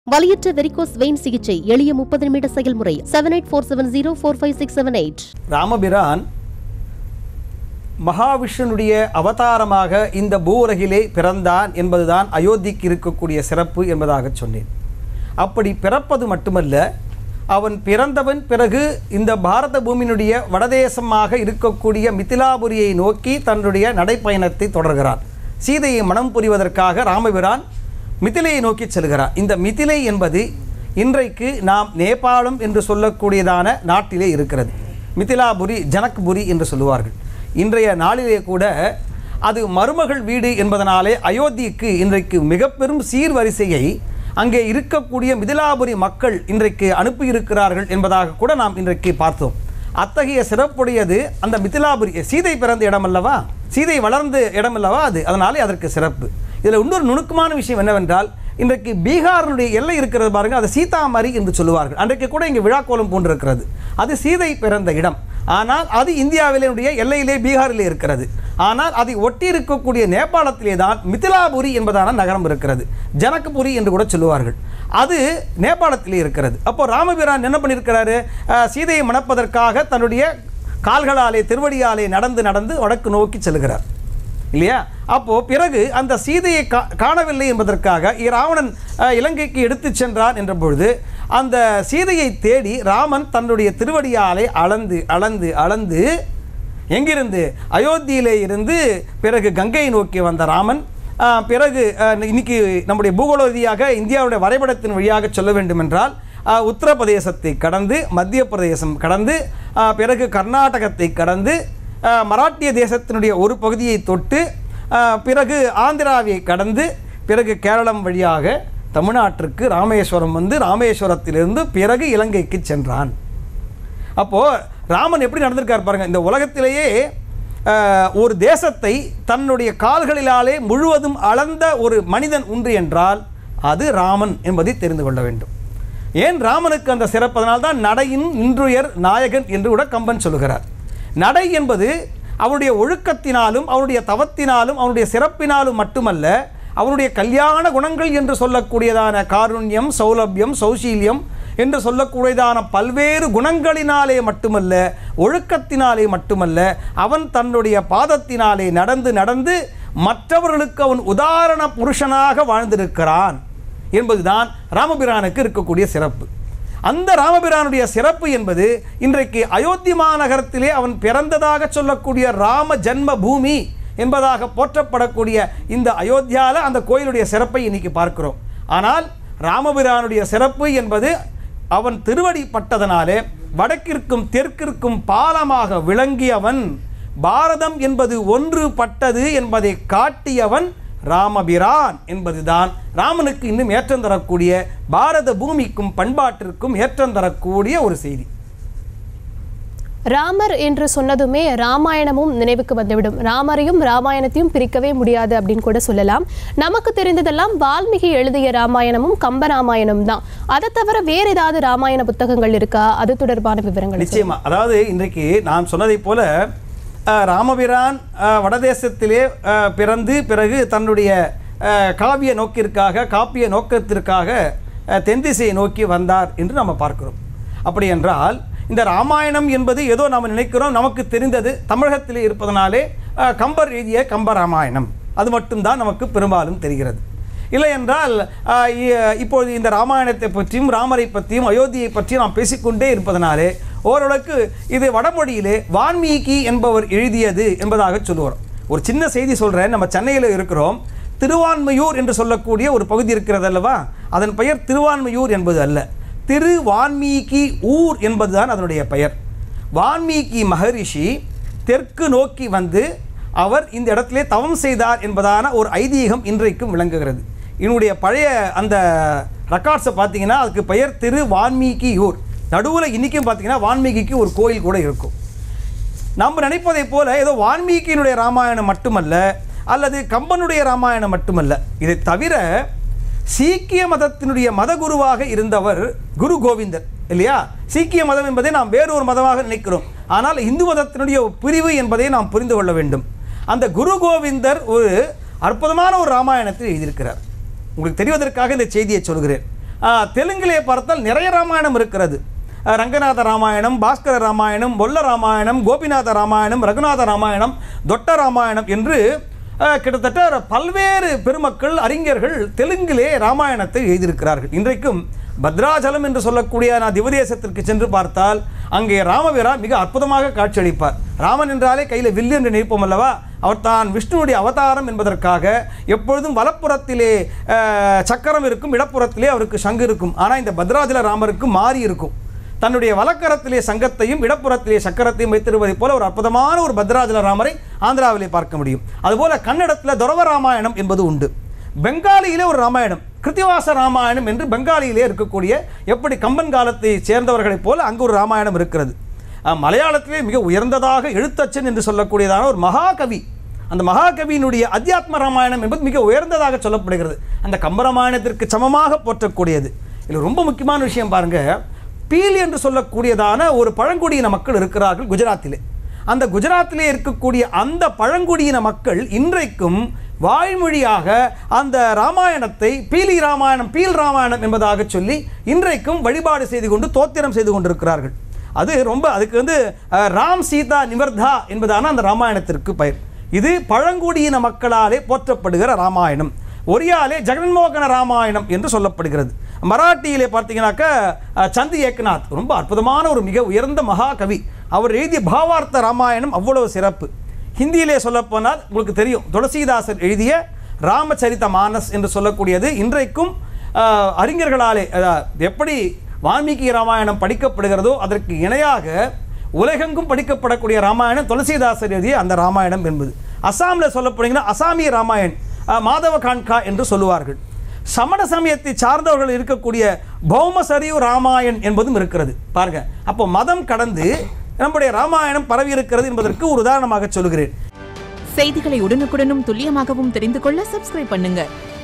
வலியற்ற varicose vein சிகிச்சை எளிய முப்பது நிமிட செயல்முறை seven eight four seven zero four five six seven eight ராமபிரான் மகாவிஷ்ணுனுடைய அவதாரமாக இந்த பூவுலகிலே பிறந்தான் என்பதுதான் அயோத்திக்கு இருக்கக்கூடிய சிறப்பு என்பதாக சொன்னேன் அப்படி பிறப்பது மட்டுமல்ல அவன் பிறந்தவன் பிறகு இந்த பாரத பூமியினுடைய வடதேசமாக இருக்கக்கூடிய மிதிலாபுரியை நோக்கி தன்னுடைய நடைப்பயணத்தை தொடர்கிறான் சீதையை மனம் புரிவதற்காக ராமபிரான் மிதிலையை நோக்கி செல்கிறான் இந்த மிதிலை என்பது இன்றைக்கு நாம் நேபாளம் என்று சொல்லக்கூடியதான நாட்டிலே இருக்கிறது மிதிலாபுரி ஜனக்புரி என்று சொல்லுவார்கள் இன்றைய நாளிலே கூட அது மருமகள் வீடு என்பதனாலே அயோத்திக்கு இன்றைக்கு மிக பெரும் சீர்வரிசையை அங்கே இருக்கக்கூடிய மிதிலாபுரி மக்கள் இன்றைக்கு அனுப்பியிருக்கிறார்கள் என்பதாக கூட நாம் இன்றைக்கு பார்த்தோம் அத்தகைய சிறப்புடையது அந்த மிதிலாபுரி சீதை பிறந்த இடம் அல்லவா சீதை வளர்ந்த இடம் அல்லவா அது அதனாலே அதற்கு சிறப்பு இதில் இன்னொரு நுணுக்கமான விஷயம் என்னவென்றால் இன்றைக்கு பீகாரினுடைய எல்லை இருக்கிறது பாருங்க அது சீதாமரி என்று சொல்லுவார்கள் அன்றைக்கு கூட இங்கே விழாக்கோலம் போன்றிருக்கிறது அது சீதை பிறந்த இடம் ஆனால் அது இந்தியாவினுடைய எல்லையிலே பீகாரிலே இருக்கிறது ஆனால் அதை ஒட்டி இருக்கக்கூடிய நேபாளத்திலே தான் மிதிலாபுரி என்பதான நகரம் இருக்கிறது ஜனகபுரி என்று கூட சொல்லுவார்கள் அது நேபாளத்திலே இருக்கிறது அப்போ ராமபிரான் என்ன பண்ணியிருக்கிறாரு அஹ், சீதையை மணப்பதற்காக தன்னுடைய கால்களாலே திருவடியாலே நடந்து நடந்து வடக்கு நோக்கி செல்கிறார் இல்லையா அப்போ பிறகு அந்த சீதையை கா காணவில்லை என்பதற்காக இ- ராவணன் அஹ், இலங்கைக்கு எடுத்துச் சென்றான் என்ற பொழுது அந்த சீதையை தேடி ராமன் தன்னுடைய திருவடியாலே அளந்து அளந்து அளந்து எங்கிருந்து அயோத்தியிலே இருந்து பிறகு கங்கையை நோக்கி வந்த ராமன் அஹ், பிறகு அஹ், இன்னைக்கு நம்முடைய பூகோள ரீதியாக இந்தியாவுடைய வரைபடத்தின் வழியாக சொல்ல வேண்டுமென்றால் அஹ், உத்தரப்பிரதேசத்தை கடந்து மத்திய பிரதேசம் கடந்து அஹ், பிறகு கர்நாடகத்தை கடந்து அஹ், மராட்டிய தேசத்தினுடைய ஒரு பகுதியை தொட்டு அஹ், பிறகு ஆந்திராவை கடந்து பிறகு கேரளம் வழியாக தமிழ்நாட்டிற்கு ராமேஸ்வரம் வந்து ராமேஸ்வரத்திலிருந்து பிறகு இலங்கைக்கு சென்றான் அப்போது ராமன் எப்படி நடந்திருக்கார் பாருங்க இந்த உலகத்திலேயே அஹ், ஒரு தேசத்தை தன்னுடைய கால்களிலாலே முழுவதும் அளந்த ஒரு மனிதன் உண்டு என்றால் அது ராமன் என்பதை தெரிந்து கொள்ள வேண்டும் ஏன் ராமனுக்கு அந்த சிறப்பு அதனால்தான் நடையின் நின்றுயர் நாயகன் என்று கூட கம்பன் சொல்லுகிறார் நடை என்பது அவருடைய ஒழுக்கத்தினாலும் அவருடைய தவத்தினாலும் அவருடைய சிறப்பினாலும் மட்டுமல்ல அவருடைய கல்யாண குணங்கள் என்று சொல்லக்கூடியதான காருண்யம் சௌலபியம் சௌசீல்யம் என்று சொல்லக்கூடியதான பல்வேறு குணங்களினாலே மட்டுமல்ல ஒழுக்கத்தினாலே மட்டுமல்ல அவன் தன்னுடைய பாதத்தினாலே நடந்து நடந்து மற்றவர்களுக்கு அவன் உதாரண புருஷனாக வாழ்ந்திருக்கிறான் என்பதுதான் ராமபிரானுக்கு இருக்கக்கூடிய சிறப்பு அந்த ராமபிரானுடைய சிறப்பு என்பது இன்றைக்கு அயோத்தி மாநகரத்திலே அவன் பிறந்ததாக சொல்லக்கூடிய ராம ஜன்ம பூமி என்பதாக போற்றப்படக்கூடிய இந்த அயோத்தியால அந்த கோயிலுடைய சிறப்பை இன்னைக்கு பார்க்கிறோம் ஆனால் ராமபிரானுடைய சிறப்பு என்பது அவன் திருவடி பட்டதனாலே வடக்கிற்கும் தெற்கிற்கும் பாலமாக விளங்கியவன் பாரதம் என்பது ஒன்று பட்டது என்பதை காட்டியவன் ராமபிரான் என்பதுதான் ராமனுக்கு இன்னும் ஏற்றம் தரக்கூடிய பாரத பூமிக்கும் பண்பாட்டிற்கும் ஏற்றம் தரக்கூடிய ஒரு செய்தி ராமர் என்று சொன்னதுமே ராமாயணமும் நினைவுக்கு வந்துவிடும் ராமரையும் ராமாயணத்தையும் பிரிக்கவே முடியாது அப்படின்னு கூட சொல்லலாம் நமக்கு தெரிந்ததெல்லாம் வால்மீகி எழுதிய ராமாயணமும் கம்ப ராமாயணம் தான் அதை தவிர வேற ஏதாவது ராமாயண புத்தகங்கள் இருக்கா அது தொடர்பான விவரங்கள் நிச்சயமா அதாவது இன்றைக்கு நான் சொன்னதைப் போல அஹ், ராமபிரான் அஹ், வடதேசத்திலே அஹ், பிறந்து பிறகு தன்னுடைய அஹ், காவிய நோக்கிற்காக காப்பிய நோக்கத்திற்காக அஹ், தென் திசையை நோக்கி வந்தார் என்று நம்ம பார்க்கிறோம் அப்படி என்றால் இந்த ராமாயணம் என்பது ஏதோ நாம் நினைக்கிறோம் நமக்கு தெரிந்தது தமிழகத்திலே இருப்பதனாலே அஹ், கம்பர் எழுதிய கம்ப ராமாயணம் அது மட்டும்தான் நமக்கு பெரும்பாலும் தெரிகிறது இல்லை என்றால் ஆஹ், இ- இப்பொழுது இந்த ராமாயணத்தை பற்றியும் ராமரை பற்றியும் அயோத்தியை பற்றியும் நாம் பேசிக்கொண்டே இருப்பதனாலே ஓரளவுக்கு இது வடமொழியிலே வான்மீகி என்பவர் எழுதியது என்பதாக சொல்லுவோம் ஒரு சின்ன செய்தி சொல்கிறேன் நம்ம சென்னையில் இருக்கிறோம் திருவான்மையூர் என்று சொல்லக்கூடிய ஒரு பகுதி இருக்கிறது அல்லவா அதன் பெயர் திருவான்மையூர் என்பது அல்ல திரு வான்மீகி ஊர் என்பதுதான் அதனுடைய பெயர் வான்மீகி மகரிஷி தெற்கு நோக்கி வந்து அவர் இந்த இடத்திலே தவம் செய்தார் என்பதான ஒரு ஐதீகம் இன்றைக்கும் விளங்குகிறது என்னுடைய பழைய அந்த ரெக்கார்ட்ஸை பார்த்தீங்கன்னா அதுக்கு பெயர் திரு வான்மீகி ஊர் நடுவில் இன்றைக்கும் பார்த்தீங்கன்னா வான்மீகிக்கு ஒரு கோயில் கூட இருக்கும் நம்ம நினைப்பதைப் போல ஏதோ வால்மீகியினுடைய ராமாயணம் மட்டுமல்ல அல்லது கம்பனுடைய ராமாயணம் மட்டுமல்ல இதை தவிர சீக்கிய மதத்தினுடைய மதகுருவாக இருந்தவர் குரு கோவிந்தர் இல்லையா சீக்கிய மதம் என்பதை நாம் வேறொரு மதமாக நினைக்கிறோம் ஆனால் இந்து மதத்தினுடைய ஒரு பிரிவு என்பதை நாம் புரிந்து கொள்ள வேண்டும் அந்த குரு கோவிந்தர் ஒரு அற்புதமான ஒரு ராமாயணத்தை எழுதியிருக்கிறார் உங்களுக்கு தெரிவதற்காக இந்த செய்தியை சொல்கிறேன் ஆ, தெலுங்கிலே பார்த்தால் நிறைய ராமாயணம் இருக்கிறது அஹ், ரங்கநாத ராமாயணம் பாஸ்கர ராமாயணம் பொல்ல ராமாயணம் கோபிநாத ராமாயணம் ரகுநாத ராமாயணம் தொட்ட ராமாயணம் என்று அஹ், கிட்டத்தட்ட பல்வேறு பெருமக்கள் அறிஞர்கள் தெலுங்கிலே ராமாயணத்தை எழுதியிருக்கிறார்கள் இன்றைக்கும் பத்ராஜலம் என்று சொல்லக்கூடிய நான் திவதேசத்திற்கு சென்று பார்த்தால் அங்கே ராமவீரா மிக அற்புதமாக காட்சியளிப்பார் ராமன் என்றாலே கையில் வில்லு என்று நினைப்போம் அல்லவா அவர் தான் விஷ்ணுவுடைய அவதாரம் என்பதற்காக எப்பொழுதும் வலப்புறத்திலே அஹ், சக்கரம் இருக்கும் இடப்புறத்திலே அவருக்கு சங்கு இருக்கும் ஆனால் இந்த பத்ராஜல ராமருக்கு மாறி இருக்கும் தன்னுடைய வலக்கரத்திலே சங்கத்தையும் இடப்புறத்திலே சக்கரத்தையும் வைத்திருப்பதைப் போல ஒரு அற்புதமான ஒரு பத்ராஜல ராமரை ஆந்திராவிலே பார்க்க முடியும் அதுபோல கன்னடத்தில் துரவ ராமாயணம் என்பது உண்டு பெங்காலியிலே ஒரு ராமாயணம் கிருத்திவாச ராமாயணம் என்று பெங்காலியிலே இருக்கக்கூடிய எப்படி கம்பன் காலத்தை சேர்ந்தவர்களைப் போல அங்கு ஒரு ராமாயணம் இருக்கிறது அஹ், மலையாளத்திலே மிக உயர்ந்ததாக எழுத்தச்சன் என்று சொல்லக்கூடியதான ஒரு மகாகவி அந்த மகாகவியினுடைய அத்தியாத்ம ராமாயணம் என்பது மிக உயர்ந்ததாக சொல்லப்படுகிறது அந்த கம்பராமாயணத்திற்கு சமமாக போற்றக்கூடியது இதில் ரொம்ப முக்கியமான விஷயம் பாருங்க பீல் என்று சொல்லக்கூடியதான ஒரு பழங்குடியின மக்கள் இருக்கிறார்கள் குஜராத்திலே அந்த குஜராத்திலே இருக்கக்கூடிய அந்த பழங்குடியின மக்கள் இன்றைக்கும் வாய்மொழியாக அந்த ராமாயணத்தை பீலி ராமாயணம் பீல் ராமாயணம் என்பதாக சொல்லி இன்றைக்கும் வழிபாடு செய்து கொண்டு தோத்திரம் செய்து கொண்டிருக்கிறார்கள் அது ரொம்ப அதுக்கு வந்து அஹ், ராம் சீதா நிவர்தா என்பதான அந்த ராமாயணத்திற்கு பெயர் இது பழங்குடியின மக்களாலே போற்றப்படுகிற ராமாயணம் ஒரியாலே ஜெகன்மோகன ராமாயணம் என்று சொல்லப்படுகிறது மராட்டியிலே பார்த்தீங்கன்னாக்க அஹ், சந்தி ஏக்நாத் ரொம்ப அற்புதமான ஒரு மிக உயர்ந்த மகாகவி அவர் எழுதிய பாவார்த்த ராமாயணம் அவ்வளவு சிறப்பு ஹிந்தியிலே சொல்லப்போனால் உங்களுக்கு தெரியும் துளசிதாசர் எழுதிய ராமச்சரித மானஸ் என்று சொல்லக்கூடியது இன்றைக்கும் அஹ், அறிஞர்களாலே அஹ், எப்படி வால்மீகி ராமாயணம் படிக்கப்படுகிறதோ அதற்கு இணையாக உலகெங்கும் படிக்கப்படக்கூடிய ராமாயணம் துளசிதாசர் எழுதிய அந்த ராமாயணம் என்பது அசாமில் சொல்லப்படுங்கன்னா அசாமிய ராமாயண் அஹ், மாதவ கான்கா என்று சொல்லுவார்கள் சமண சமயத்தை சார்ந்தவர்கள் இருக்கக்கூடிய பௌமசரியு ராமாயண் என்பதும் இருக்கிறது பாருங்க அப்போ மதம் கடந்து நம்முடைய ராமாயணம் பரவி இருக்கிறது என்பதற்கு ஒரு உதாரணமாக சொல்கிறேன் செய்திகளை உடனுக்குடனும் துல்லியமாகவும் தெரிந்து கொள்ள சப்ஸ்கிரைப் பண்ணுங்க